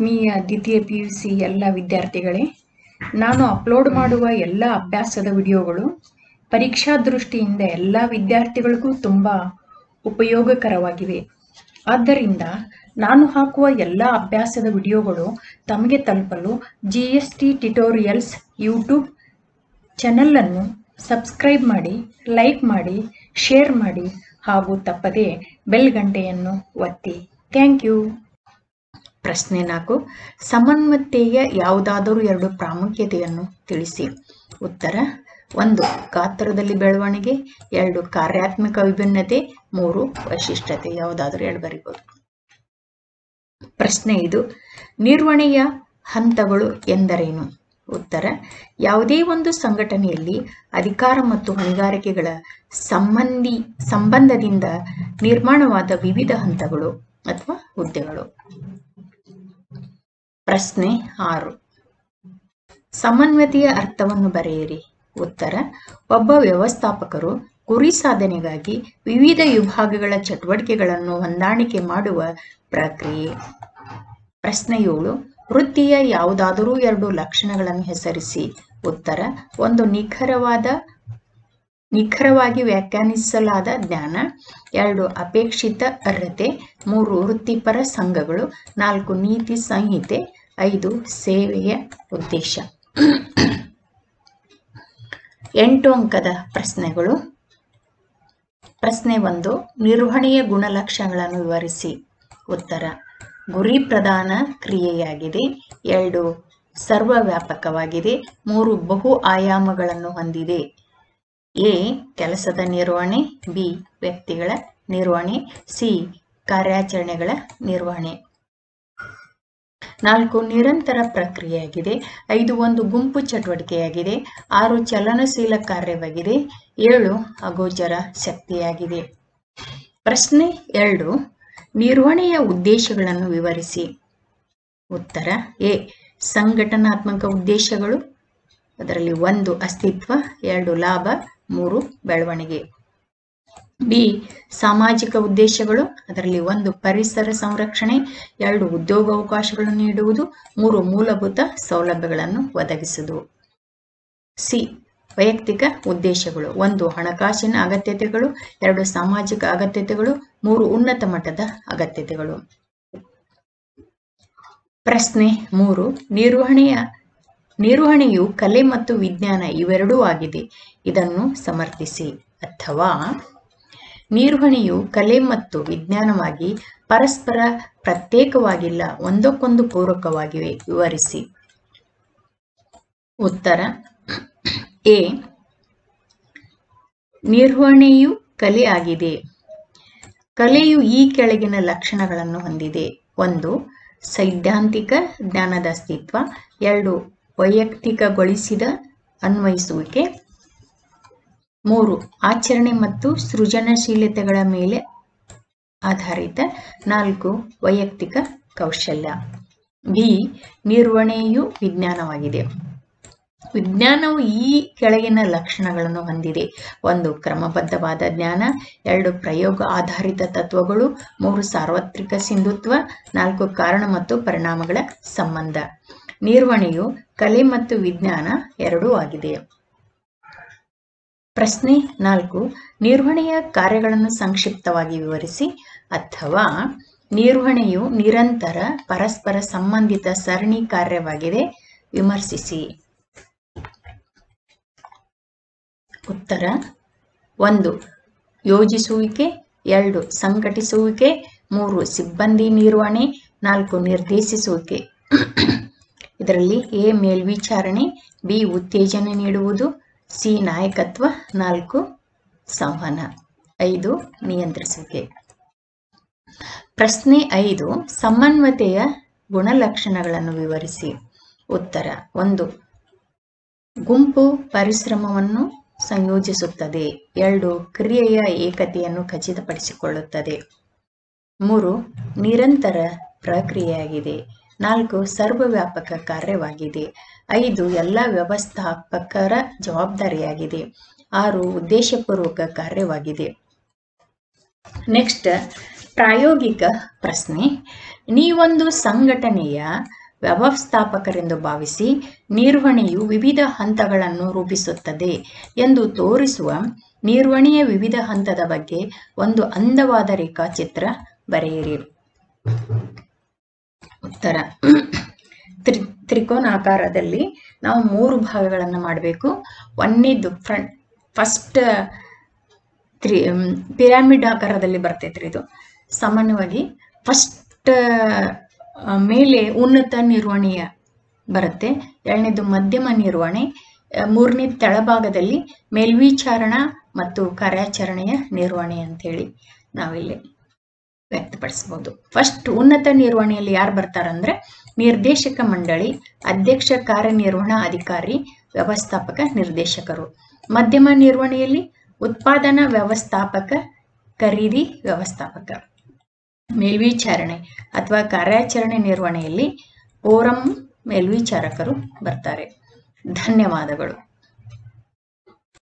ಆತ್ಮೀಯ ದ್ವಿತೀಯ P U C ಎಲ್ಲ ವಿದ್ಯಾರ್ಥಿಗಳೇ ನಾನು ಅಪ್ಲೋಡ್ ಮಾಡುವ ಎಲ್ಲ ಅಭ್ಯಾಸದ ವಿಡಿಯೋಗಳು ಪರೀಕ್ಷಾ ದೃಷ್ಟಿಯಿಂದ ಎಲ್ಲ ವಿದ್ಯಾರ್ಥಿಗಳಿಗೂ ತುಂಬ ಉಪಯೋಗಕರವಾಗಿವೆ ಆದ್ದರಿಂದ ನಾನು ಹಾಕುವ ಎಲ್ಲ ಅಭ್ಯಾಸದ ವಿಡಿಯೋಗಳು ತಮಗೆ ತಲುಪಲು G S T tutorials YouTube ಚಾನಲನ್ನು ಸಬ್ಸ್ಕ್ರೈಬ್ ಮಾಡಿ ಲೈಕ್ ಮಾಡಿ ಶೇರ್ ಮಾಡಿ ಹಾಗೂ ತಪ್ಪದೆ ಬೆಲ್ ಗಂಟೆಯನ್ನು ಒತ್ತಿ ಥ್ಯಾಂಕ್ ಯು ಪ್ರಶ್ನೆ ನಾಲ್ಕು ಸಮನ್ವತೆಯ ಯಾವುದಾದರೂ ಎರಡು ಪ್ರಾಮುಖ್ಯತೆಯನ್ನು ತಿಳಿಸಿ ಉತ್ತರ ಒಂದು ಗಾತ್ರದಲ್ಲಿ ಬೆಳವಣಿಗೆ ಎರಡು ಕಾರ್ಯಾತ್ಮಕ ವಿಭಿನ್ನತೆ ಮೂರು ವೈಶಿಷ್ಟ್ಯತೆ ಯಾವುದಾದರೂ ಎರಡು ಬರಿಬೋದು ಪ್ರಶ್ನೆ ಇದು ನಿರ್ವಹಣೆಯ ಹಂತಗಳು ಎಂದರೇನು ಉತ್ತರ ಯಾವುದೇ ಒಂದು ಸಂಘಟನೆಯಲ್ಲಿ ಅಧಿಕಾರ ಮತ್ತು ಹೊಣೆಗಾರಿಕೆಗಳ ಸಂಬಂಧಿ ಸಂಬಂಧದಿಂದ ನಿರ್ಮಾಣವಾದ ವಿವಿಧ ಹಂತಗಳು ಅಥವಾ ಹುದ್ದೆಗಳು ಪ್ರಶ್ನೆ ಆರು ಸಮನ್ವತೆಯ ಅರ್ಥವನ್ನು ಬರೆಯಿರಿ ಉತ್ತರ ಒಬ್ಬ ವ್ಯವಸ್ಥಾಪಕರು ಗುರಿ ಸಾಧನೆಗಾಗಿ ವಿವಿಧ ವಿಭಾಗಗಳ ಚಟುವಟಿಕೆಗಳನ್ನು ಹೊಂದಾಣಿಕೆ ಮಾಡುವ ಪ್ರಕ್ರಿಯೆ ಪ್ರಶ್ನೆ ಏಳು ವೃತ್ತಿಯ ಯಾವುದಾದರೂ ಎರಡು ಲಕ್ಷಣಗಳನ್ನು ಹೆಸರಿಸಿ ಉತ್ತರ ಒಂದು ನಿಖರವಾದ ನಿಖರವಾಗಿ ವ್ಯಾಖ್ಯಾನಿಸಲಾದ ಜ್ಞಾನ ಎರಡು ಅಪೇಕ್ಷಿತ ಅರ್ಹತೆ ಮೂರು ವೃತ್ತಿಪರ ಸಂಘಗಳು ನಾಲ್ಕು ನೀತಿ ಸಂಹಿತೆ ಐದು ಸೇವೆಯ ಉದ್ದೇಶ ಎಂಟು ಅಂಕದ ಪ್ರಶ್ನೆಗಳು ಪ್ರಶ್ನೆ ಒಂದು ನಿರ್ವಹಣೆಯ ಗುಣಲಕ್ಷಣಗಳನ್ನು ವಿವರಿಸಿ ಉತ್ತರ ಗುರಿ ಪ್ರಧಾನ ಕ್ರಿಯೆಯಾಗಿದೆ ಎರಡು ಸರ್ವವ್ಯಾಪಕವಾಗಿದೆ ಮೂರು ಬಹು ಆಯಾಮಗಳನ್ನು ಹೊಂದಿದೆ ಎ ಕೆಲಸದ ನಿರ್ವಹಣೆ ಬಿ ವ್ಯಕ್ತಿಗಳ ನಿರ್ವಹಣೆ ಸಿ ಕಾರ್ಯಾಚರಣೆಗಳ ನಿರ್ವಹಣೆ ನಾಲ್ಕು ನಿರಂತರ ಪ್ರಕ್ರಿಯೆಯಾಗಿದೆ ಐದು ಒಂದು ಗುಂಪು ಚಟುವಟಿಕೆಯಾಗಿದೆ ಆರು ಚಲನಶೀಲ ಕಾರ್ಯವಾಗಿದೆ ಏಳು ಅಗೋಚರ ಶಕ್ತಿಯಾಗಿದೆ ಪ್ರಶ್ನೆ ಎರಡು ನಿರ್ವಹಣೆಯ ಉದ್ದೇಶಗಳನ್ನು ವಿವರಿಸಿ ಉತ್ತರ ಎ ಸಂಘಟನಾತ್ಮಕ ಉದ್ದೇಶಗಳು ಅದರಲ್ಲಿ ಒಂದು ಅಸ್ತಿತ್ವ ಎರಡು ಲಾಭ ಮೂರು ಬೆಳವಣಿಗೆ ಬಿ ಸಾಮಾಜಿಕ ಉದ್ದೇಶಗಳು ಅದರಲ್ಲಿ ಒಂದು ಪರಿಸರ ಸಂರಕ್ಷಣೆ ಎರಡು ಉದ್ಯೋಗಾವಕಾಶಗಳನ್ನು ನೀಡುವುದು ಮೂರು ಮೂಲಭೂತ ಸೌಲಭ್ಯಗಳನ್ನು ಒದಗಿಸುವುದು ಸಿ ವೈಯಕ್ತಿಕ ಉದ್ದೇಶಗಳು ಒಂದು ಹಣಕಾಸಿನ ಅಗತ್ಯತೆಗಳು ಎರಡು ಸಾಮಾಜಿಕ ಅಗತ್ಯತೆಗಳು ಮೂರು ಉನ್ನತ ಮಟ್ಟದ ಅಗತ್ಯತೆಗಳು ಪ್ರಶ್ನೆ ಮೂರು ನಿರ್ವಹಣೆಯ ನಿರ್ವಹಣೆಯು ಕಲೆ ಮತ್ತು ವಿಜ್ಞಾನ ಇವೆರಡೂ ಆಗಿದೆ ಇದನ್ನು ಸಮರ್ಥಿಸಿ ಅಥವಾ ನಿರ್ವಹಣೆಯು ಕಲೆ ಮತ್ತು ವಿಜ್ಞಾನವಾಗಿ ಪರಸ್ಪರ ಪ್ರತ್ಯೇಕವಾಗಿಲ್ಲ ಒಂದಕ್ಕೊಂದು ಪೂರಕವಾಗಿವೆ ವಿವರಿಸಿ ಉತ್ತರ ಎ ನಿರ್ವಹಣೆಯು ಕಲೆ ಆಗಿದೆ ಕಲೆಯು ಈ ಕೆಳಗಿನ ಲಕ್ಷಣಗಳನ್ನು ಹೊಂದಿದೆ ಒಂದು ಸೈದ್ಧಾಂತಿಕ ಜ್ಞಾನದ ಅಸ್ತಿತ್ವ ಎರಡು ವೈಯಕ್ತಿಕಗೊಳಿಸಿದ ಅನ್ವಯಿಸುವಿಕೆ ಮೂರು ಆಚರಣೆ ಮತ್ತು ಸೃಜನಶೀಲತೆಗಳ ಮೇಲೆ ಆಧಾರಿತ ನಾಲ್ಕು ವೈಯಕ್ತಿಕ ಕೌಶಲ್ಯ ಬಿ ನಿರ್ವಹಣೆಯು ವಿಜ್ಞಾನವಾಗಿದೆ ವಿಜ್ಞಾನವು ಈ ಕೆಳಗಿನ ಲಕ್ಷಣಗಳನ್ನು ಹೊಂದಿದೆ ಒಂದು ಕ್ರಮಬದ್ಧವಾದ ಜ್ಞಾನ ಎರಡು ಪ್ರಯೋಗ ಆಧಾರಿತ ತತ್ವಗಳು ಮೂರು ಸಾರ್ವತ್ರಿಕ ಸಿಂಧುತ್ವ ನಾಲ್ಕು ಕಾರಣ ಮತ್ತು ಪರಿಣಾಮಗಳ ಸಂಬಂಧ ನಿರ್ವಹಣೆಯು ಕಲೆ ಮತ್ತು ವಿಜ್ಞಾನ ಎರಡೂ ಆಗಿದೆ ಪ್ರಶ್ನೆ ನಾಲ್ಕು ನಿರ್ವಹಣೆಯ ಕಾರ್ಯಗಳನ್ನು ಸಂಕ್ಷಿಪ್ತವಾಗಿ ವಿವರಿಸಿ ಅಥವಾ ನಿರ್ವಹಣೆಯು ನಿರಂತರ ಪರಸ್ಪರ ಸಂಬಂಧಿತ ಸರಣಿ ಕಾರ್ಯವಾಗಿದೆ ವಿಮರ್ಶಿಸಿ ಉತ್ತರ ಒಂದು ಯೋಜಿಸುವಿಕೆ ಎರಡು ಸಂಘಟಿಸುವಿಕೆ ಮೂರು ಸಿಬ್ಬಂದಿ ನಿರ್ವಹಣೆ ನಾಲ್ಕು ನಿರ್ದೇಶಿಸುವಿಕೆ ಇದರಲ್ಲಿ ಎ ಮೇಲ್ವಿಚಾರಣೆ ಬಿ ಉತ್ತೇಜನ ನೀಡುವುದು ಸಿ ನಾಯಕತ್ವ ನಾಲ್ಕು ಸಂವಹನ ಐದು ನಿಯಂತ್ರಿಸುವಿಕೆ ಪ್ರಶ್ನೆ ಐದು ಸಮನ್ವತೆಯ ಗುಣಲಕ್ಷಣಗಳನ್ನು ವಿವರಿಸಿ ಉತ್ತರ ಒಂದು ಗುಂಪು ಪರಿಶ್ರಮವನ್ನು ಸಂಯೋಜಿಸುತ್ತದೆ ಎರಡು ಕ್ರಿಯೆಯ ಏಕತೆಯನ್ನು ಖಚಿತಪಡಿಸಿಕೊಳ್ಳುತ್ತದೆ ಮೂರು ನಿರಂತರ ಪ್ರಕ್ರಿಯೆಯಾಗಿದೆ ನಾಲ್ಕು ಸರ್ವವ್ಯಾಪಕ ಕಾರ್ಯವಾಗಿದೆ ಐದು ಎಲ್ಲ ವ್ಯವಸ್ಥಾಪಕರ ಜವಾಬ್ದಾರಿಯಾಗಿದೆ ಆರು ಉದ್ದೇಶಪೂರ್ವಕ ಕಾರ್ಯವಾಗಿದೆ ನೆಕ್ಸ್ಟ್ ಪ್ರಾಯೋಗಿಕ ಪ್ರಶ್ನೆ ನೀವೊಂದು ಸಂಘಟನೆಯ ವ್ಯವಸ್ಥಾಪಕರೆಂದು ಭಾವಿಸಿ ನಿರ್ವಹಣೆಯು ವಿವಿಧ ಹಂತಗಳನ್ನು ರೂಪಿಸುತ್ತದೆ ಎಂದು ತೋರಿಸುವ ನಿರ್ವಹಣೆಯ ವಿವಿಧ ಹಂತದ ಬಗ್ಗೆ ಒಂದು ಅಂದವಾದ ರೇಖಾಚಿತ್ರ ಬರೆಯಿರಿ ಉತ್ತರ ತ್ರಿ ತ್ರಿಕೋನಾಕಾರದಲ್ಲಿ ನಾವು ಮೂರು ಭಾಗಗಳನ್ನು ಮಾಡಬೇಕು ಒಂದನೇದು ಫ್ರಂಟ್ ಫಸ್ಟ್ ತ್ರಿ ಪಿರಾಮಿಡ್ ಆಕಾರದಲ್ಲಿ ಬರ್ತೈತ್ರಿ ಇದು ಸಾಮಾನ್ಯವಾಗಿ ಫಸ್ಟ್ ಮೇಲೆ ಉನ್ನತ ನಿರ್ವಹಣೆಯ ಬರುತ್ತೆ ಎರಡನೇದು ಮಧ್ಯಮ ನಿರ್ವಹಣೆ ಮೂರನೇ ತೆಳಭಾಗದಲ್ಲಿ ಮೇಲ್ವಿಚಾರಣಾ ಮತ್ತು ಕಾರ್ಯಾಚರಣೆಯ ನಿರ್ವಹಣೆ ಅಂತೇಳಿ ನಾವಿಲ್ಲಿ ವ್ಯಕ್ತಪಡಿಸ್ಬೋದು ಫಸ್ಟ್ ಉನ್ನತ ನಿರ್ವಹಣೆಯಲ್ಲಿ ಯಾರು ಬರ್ತಾರಂದ್ರೆ ನಿರ್ದೇಶಕ ಮಂಡಳಿ ಅಧ್ಯಕ್ಷ ಕಾರ್ಯನಿರ್ವಹಣಾ ಅಧಿಕಾರಿ ವ್ಯವಸ್ಥಾಪಕ ನಿರ್ದೇಶಕರು ಮಧ್ಯಮ ನಿರ್ವಹಣೆಯಲ್ಲಿ ಉತ್ಪಾದನಾ ವ್ಯವಸ್ಥಾಪಕ ಖರೀದಿ ವ್ಯವಸ್ಥಾಪಕ ಮೇಲ್ವಿಚಾರಣೆ ಅಥವಾ ಕಾರ್ಯಾಚರಣೆ ನಿರ್ವಹಣೆಯಲ್ಲಿ ಓರಂ ಮೇಲ್ವಿಚಾರಕರು ಬರ್ತಾರೆ ಧನ್ಯವಾದಗಳು